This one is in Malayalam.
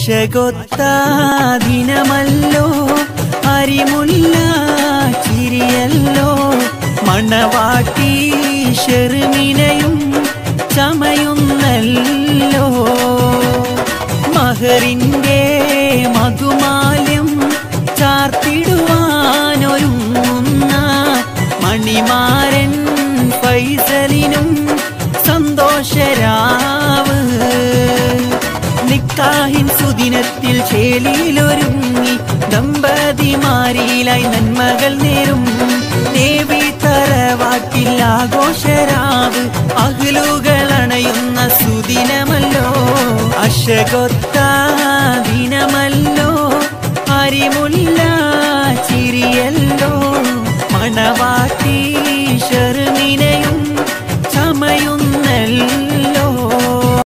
അശകൊത്ത ദിനമല്ലോ അരിമുല്ല ചിരിയല്ലോ മണവാട്ടി ഷെറുമിനയും ചമയുന്നല്ലോ മഹറിന്റെ മധുമാല്യം ചാർത്തിടുവാനൊരുങ്ങുന്ന മണിമാരൻ ഫൈസലിനും സന്തോഷരാവ് നിക്കാഹിൻ സുദിനത്തിൽ ചേലിയിലൊരുങ്ങി ദമ്പതിമാരിലായി നന്മകൾ നേരും ദേവി തറവാട്ടിൽ ആഘോഷരാവ് അകലുകൾ അണയുന്ന സുദിനമല്ലോ അശകൊത്ത